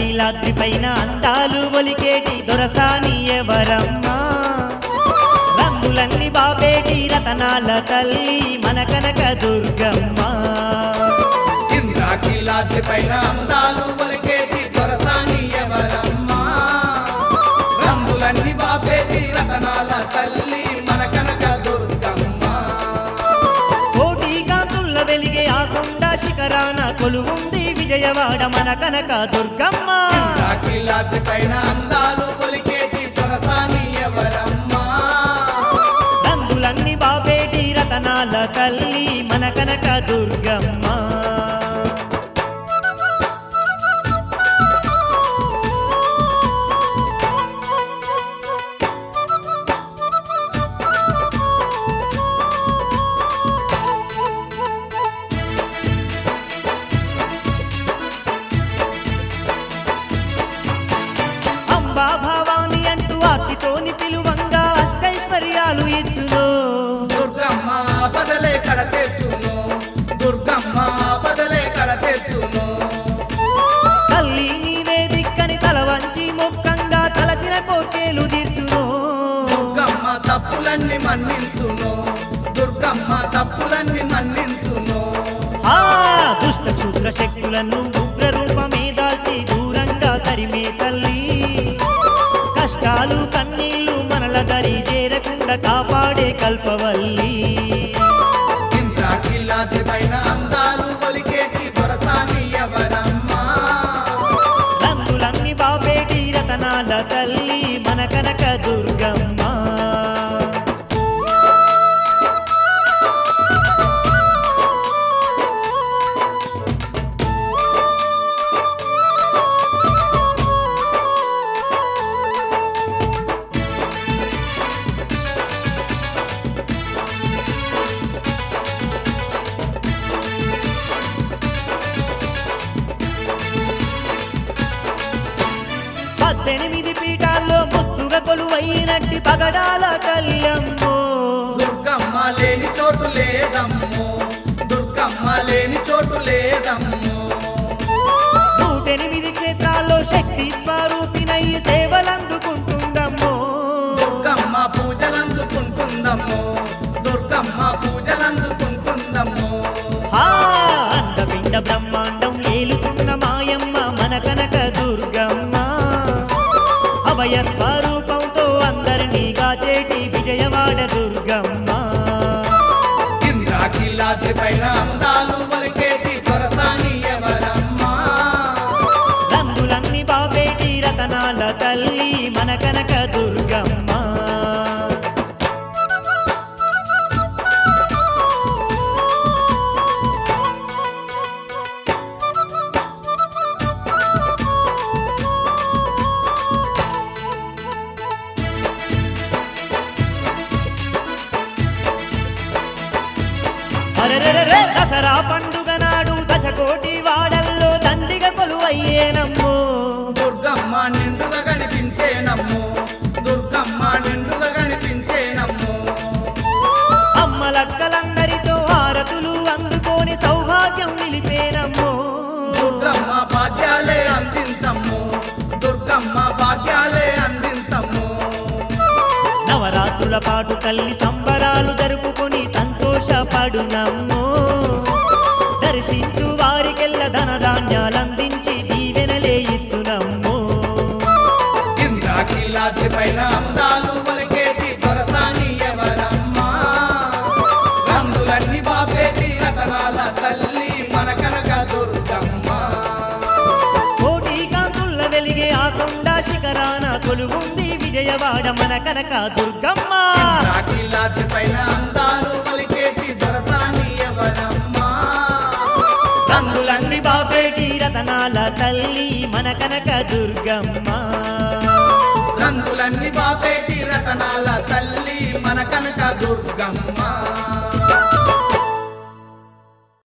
ఇంద్రాకీలాద్రి పైన అందాలు ఒలికేటి దొరసాని ఎవరమ్మా రంగులన్నీ బాబేటి రతనాల తల్లి మన కనక దుర్గమ్మ ఇంద్రాకీలాద్రి పైన అందాలు ఒలికేటి దొరసాని ఎవరమ్మా రంగులన్నీ బాపేటి రతనాల తల్లి మన కనక దుర్గమ్మ కోటి కాంతుల్ల వెలిగే ఆ కొండ శిఖరాన కొలువుంది విజయవాడ మన కనక దుర్గమ్మ ఇంద్రాకీలాద్రి పైన అందాలు ఒలికేటి దొరసాని ఎవరమ్మా రంగులన్నీ బాబేటి రతనాల తల్లి మన కనక దుర్గమ్మ అంబా భవాని అంటూ ఆర్తితోని పిలువంగా అష్టైశ్వర్యాలు ఇచ్చును దుర్గమ్మ బదలే కడ తెచ్చును దుర్గమ్మ బదలే కడ తెచ్చును తల్లి నీవే దిక్కని తల వంచి మొక్కంగా తలచిన కోకేలు తీర్చును దుర్గమ్మ తప్పులన్నీ మన్నించును దుర్గమ్మ తప్పులన్నీ మన్నించును ఆ దుష్ట క్షుద్ర శక్తులను ఉగ్ర రూపమే దాల్చి దూరంగా తరిమే తల్లి కష్టాలు కన్నీళ్లు మనల దరి చేరకుండా కాపాడే కల్పవల్లి ఇంద్రాకిలాద్రి పైన అందాలు ఒలికేటి దొరసాని ఎవరమ్మా రంగులన్నీ బాబేటి రతనాల తల్లి మన కనక దుర్గమ్మ పద్దెనిమిది పీఠాల్లో ముద్దుగా కొలువైనట్టి పగడాల కళ్యమ్మో దుర్గమ్మ లేని చోటు లేదమ్ము దుర్గమ్మ లేని చోటు లేదమ్ము నూటెనిమిది క్షేత్రాల్లో శక్తి స్వరూపినై సేవలందుకుంటుందమ్మో దుర్గమ్మ పూజలందుకుంటుందమ్ము దుర్గమ్మ పూజలందుకుంటుందమ్ము ఆ అండపిండ బ్రహ్మాండం ఏలుతున్న మాయమ్మ మన కనక దుర్గమ్మ అభయ స్వరూపంతో అందరినీ గాచేటి విజయవాడ దుర్గమ్మ ఇంద్రాకిలాద్రి పైన అందాలు ఒలికేటి దొరసాని ఎవరమ్మా రంగులన్నీ బాబేటి రతనాల తల్లి మన కనక దుర్గమ్మ అరెరెరెరె, దసరా పండుగ నాడు దశకోటి వాడల్లో దండిగ కొలువయ్యేనమ్మో దుర్గమ్మ నిండుగా కనిపించేనమ్ము దుర్గమ్మ నిండుగా కనిపించేనమ్ము అమ్మలక్కలందరితో హారతులు అందుకొని సౌభాగ్యం నిలిపేనమ్మో దుర్గమ్మ భాగ్యాలే అందించమ్ము దుర్గమ్మ భాగ్యాలే అందించమ్ము నవరాత్రుల పాటు తల్లి సంబరాలు జరుపుకొని సంతోషపడునమ్మో దర్శించు వారికెల్ల ధనధాన్యాలందించి దీవెనలే ఇచ్చునమ్మో ఇంద్రాకిలాద్రి పైన అందాలు ఒలికేటి దొరసాని ఎవరమ్మా రంగులన్నీ బాపేటి రతనాల తల్లి మన కనక దుర్గమ్మ కోటి కాంతుల్ల వెలిగే ఆ కొండ శిఖరాన కొలువుంది విజయవాడ మన కనక దుర్గమ్మ రాకిలాద్రి పైన అందాలు పలికేటి దొరసాని ఎవరమ్మా రంగులన్నీ బాపేటి రతనాల తల్లి మన కనక దుర్గమ్మ రంగులన్నీ బాపేటి రతనాల తల్లి మన కనక దుర్గమ్మ